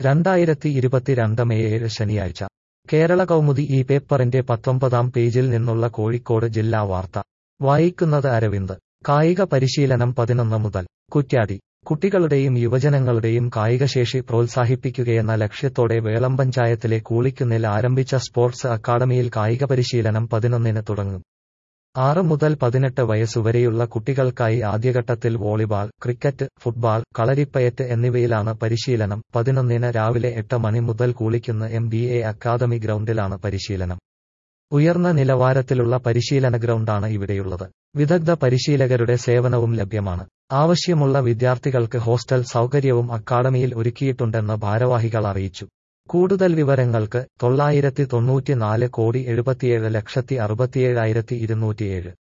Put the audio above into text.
രണ്ടായിരത്തി ഇരുപത്തിരണ്ട് മെയ് ഏഴ് ശനിയാഴ്ച കേരള കൗമുദി ഈ പേപ്പറിന്റെ പത്തൊമ്പതാം പേജിൽ നിന്നുള്ള കോഴിക്കോട് ജില്ലാ വാർത്ത വായിക്കുന്നത് അരവിന്ദ് കായിക പരിശീലനം പതിനൊന്ന് മുതൽ കുറ്റ്യാടി കുട്ടികളുടെയും യുവജനങ്ങളുടെയും കായികശേഷി പ്രോത്സാഹിപ്പിക്കുകയെന്ന ലക്ഷ്യത്തോടെ വേളം പഞ്ചായത്തിലെ കൂളിക്കുന്നിൽ ആരംഭിച്ച സ്പോർട്സ് അക്കാദമിയിൽ കായിക പരിശീലനം പതിനൊന്നിന് തുടങ്ങും ആറ് മുതൽ പതിനെട്ട് വയസ്സുവരെയുള്ള കുട്ടികൾക്കായി ആദ്യഘട്ടത്തിൽ വോളിബാൾ ക്രിക്കറ്റ് ഫുട്ബാൾ കളരിപ്പയറ്റ് എന്നിവയിലാണ് പരിശീലനം പതിനൊന്നിന് രാവിലെ എട്ട് മണി മുതൽ Koolikkunnu M B A academy ഗ്രൗണ്ടിലാണ് പരിശീലനം ഉയർന്ന നിലവാരത്തിലുള്ള പരിശീലന ഗ്രൗണ്ടാണ് ഇവിടെയുള്ളത് വിദഗ്ധ പരിശീലകരുടെ സേവനവും ലഭ്യമാണ് ആവശ്യമുള്ള വിദ്യാർത്ഥികൾക്ക് ഹോസ്റ്റൽ സൗകര്യവും അക്കാദമിയിൽ ഒരുക്കിയിട്ടുണ്ടെന്ന് ഭാരവാഹികൾ അറിയിച്ചു കൂടുതൽ വിവരങ്ങൾക്ക് തൊള്ളായിരത്തി തൊണ്ണൂറ്റിനാല് കോടി എഴുപത്തിയേഴ് ലക്ഷത്തി അറുപത്തിയേഴായിരത്തി ഇരുന്നൂറ്റിയേഴ്